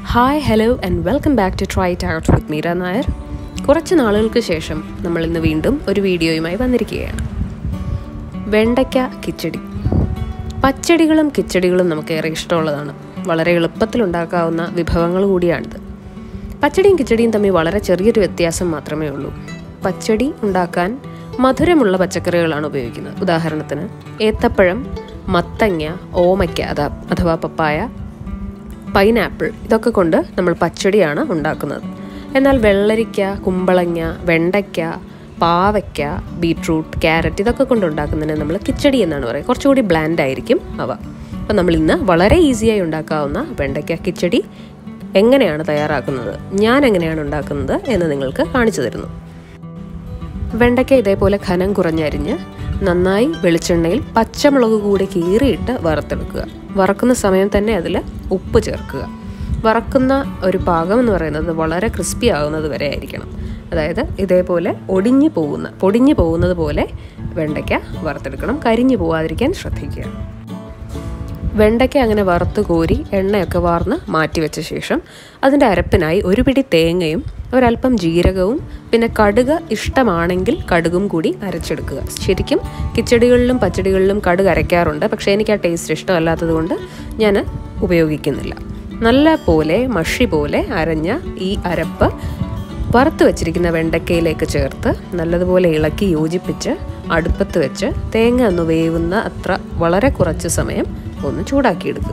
hi hello and welcome back to try it out with Meera Nair കുറച്ച് നാളുകൾക്ക് ശേഷം നമ്മൾ ഇന്ന് വീണ്ടും ഒരു വീഡിയോയുമായി വന്നിരിക്കുകയാണ് വെണ്ടയ്ക്ക കിച്ചടി പച്ചടികളും കിച്ചടികളും നമുക്ക് ഏറെ ഇഷ്ടമുള്ളതാണ് വളരെ എളുപ്പത്തിൽ ഉണ്ടാക്കാവുന്ന വിഭവങ്ങൾ കൂടിയാണിത് പച്ചടിയും കിച്ചടിയും തമ്മിൽ വളരെ ചെറിയൊരു വ്യത്യാസം മാത്രമേ ഉള്ളൂ പച്ചടി ഉണ്ടാക്കാൻ മധുരമുള്ള പച്ചക്കറികളാണ് ഉപയോഗിക്കുന്നത് ഉദാഹരണത്തിന് ഏത്തപ്പഴം മത്തങ്ങ ഓമയ്ക്ക അതാ അഥവാ പപ്പായ പൈനാപ്പിൾ ഇതൊക്കെ കൊണ്ട് നമ്മൾ പച്ചടിയാണ് ഉണ്ടാക്കുന്നത് എന്നാൽ വെള്ളരിക്ക കുമ്പളങ്ങ വെണ്ടയ്ക്ക പാവയ്ക്ക ബീട്രൂട്ട് ക്യാരറ്റ് ഇതൊക്കെ കൊണ്ട് ഉണ്ടാക്കുന്നതിന് നമ്മൾ കിച്ചടി എന്നാണ് പറയുക കുറച്ചുകൂടി ബ്ലാൻഡ് ആയിരിക്കും അവ അപ്പം നമ്മൾ ഇന്ന് വളരെ ഈസിയായി ഉണ്ടാക്കാവുന്ന വെണ്ടയ്ക്ക കിച്ചടി എങ്ങനെയാണ് തയ്യാറാക്കുന്നത് ഞാൻ എങ്ങനെയാണ് ഉണ്ടാക്കുന്നത് എന്ന് നിങ്ങൾക്ക് കാണിച്ചു തരുന്നു വെണ്ടയ്ക്ക ഇതേപോലെ ഖനം കുറഞ്ഞരിഞ്ഞ് നന്നായി വെളിച്ചെണ്ണയിൽ പച്ചമുളക് കൂടി കീറിയിട്ട് വറുത്തെടുക്കുക വറക്കുന്ന സമയം തന്നെ അതിൽ ഉപ്പ് ചേർക്കുക വറക്കുന്ന ഒരു പാകം എന്ന് പറയുന്നത് വളരെ ക്രിസ്പി ആകുന്നത് വരെ ആയിരിക്കണം അതായത് ഇതേപോലെ ഒടിഞ്ഞു പോകുന്ന പൊടിഞ്ഞു പോകുന്നത് പോലെ വെണ്ടയ്ക്ക വറുത്തെടുക്കണം കരിഞ്ഞു പോവാതിരിക്കാൻ ശ്രദ്ധിക്കുക വെണ്ടയ്ക്ക അങ്ങനെ വറുത്ത് കോരി എണ്ണയൊക്കെ വാർന്ന് മാറ്റി വെച്ച ശേഷം അതിൻ്റെ അരപ്പിനായി ഒരു പിടി തേങ്ങയും ഒരല്പം ജീരകവും പിന്നെ കടുക് ഇഷ്ടമാണെങ്കിൽ കടുകും കൂടി അരച്ചെടുക്കുക ശരിക്കും കിച്ചടികളിലും പച്ചടികളിലും കടുക് അരയ്ക്കാറുണ്ട് പക്ഷേ എനിക്ക് ആ ടേസ്റ്റ് ഇഷ്ടമല്ലാത്തത് കൊണ്ട് ഞാൻ ഉപയോഗിക്കുന്നില്ല നല്ല പോലെ മഷി പോലെ അരഞ്ഞ ഈ അരപ്പ് വറുത്ത് വെച്ചിരിക്കുന്ന വെണ്ടയ്ക്കയിലേക്ക് ചേർത്ത് നല്ലതുപോലെ ഇളക്കി യോജിപ്പിച്ച് അടുപ്പത്ത് വെച്ച് തേങ്ങ ഒന്ന് വേവുന്ന അത്ര വളരെ കുറച്ച് സമയം ഒന്ന് ചൂടാക്കിയെടുക്കുക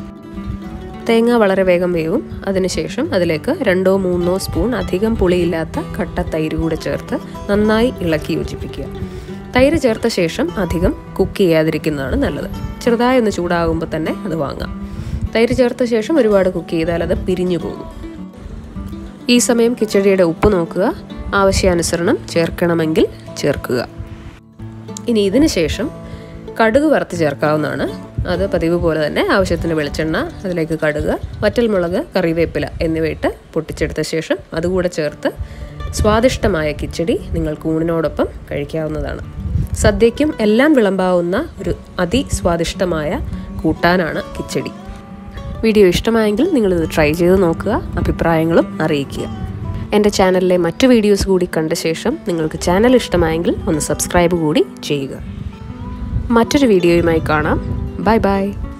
തേങ്ങ വളരെ വേഗം വേവും അതിനുശേഷം അതിലേക്ക് രണ്ടോ മൂന്നോ സ്പൂൺ അധികം പുളിയില്ലാത്ത കട്ട തൈര് കൂടെ ചേർത്ത് നന്നായി ഇളക്കി യോജിപ്പിക്കുക തൈര് ചേർത്ത ശേഷം അധികം കുക്ക് ചെയ്യാതിരിക്കുന്നതാണ് നല്ലത് ചെറുതായി ഒന്ന് ചൂടാകുമ്പോൾ തന്നെ അത് വാങ്ങാം തൈര് ചേർത്ത ശേഷം ഒരുപാട് കുക്ക് ചെയ്താൽ അത് പിരിഞ്ഞു പോകും ഈ സമയം കിച്ചടിയുടെ ഉപ്പ് നോക്കുക ആവശ്യാനുസരണം ചേർക്കണമെങ്കിൽ ചേർക്കുക ഇനി ഇതിന് ശേഷം കടുക് വറുത്ത് ചേർക്കാവുന്നതാണ് അത് പതിവ് പോലെ തന്നെ ആവശ്യത്തിന് വെളിച്ചെണ്ണ അതിലേക്ക് കടുക് വറ്റൽമുളക് കറിവേപ്പില എന്നിവയിട്ട് പൊട്ടിച്ചെടുത്ത ശേഷം അതുകൂടെ ചേർത്ത് സ്വാദിഷ്ടമായ കിച്ചടി നിങ്ങൾക്ക് ഊണിനോടൊപ്പം കഴിക്കാവുന്നതാണ് സദ്യയ്ക്കും എല്ലാം വിളമ്പാവുന്ന ഒരു അതിസ്വാദിഷ്ടമായ കൂട്ടാനാണ് കിച്ചടി വീഡിയോ ഇഷ്ടമായെങ്കിൽ നിങ്ങളിത് ട്രൈ ചെയ്ത് നോക്കുക അഭിപ്രായങ്ങളും അറിയിക്കുക എൻ്റെ ചാനലിലെ മറ്റു വീഡിയോസ് കൂടി കണ്ട ശേഷം നിങ്ങൾക്ക് ചാനൽ ഇഷ്ടമായെങ്കിൽ ഒന്ന് സബ്സ്ക്രൈബ് കൂടി ചെയ്യുക മറ്റൊരു വീഡിയോയുമായി കാണാം ബൈ ബൈ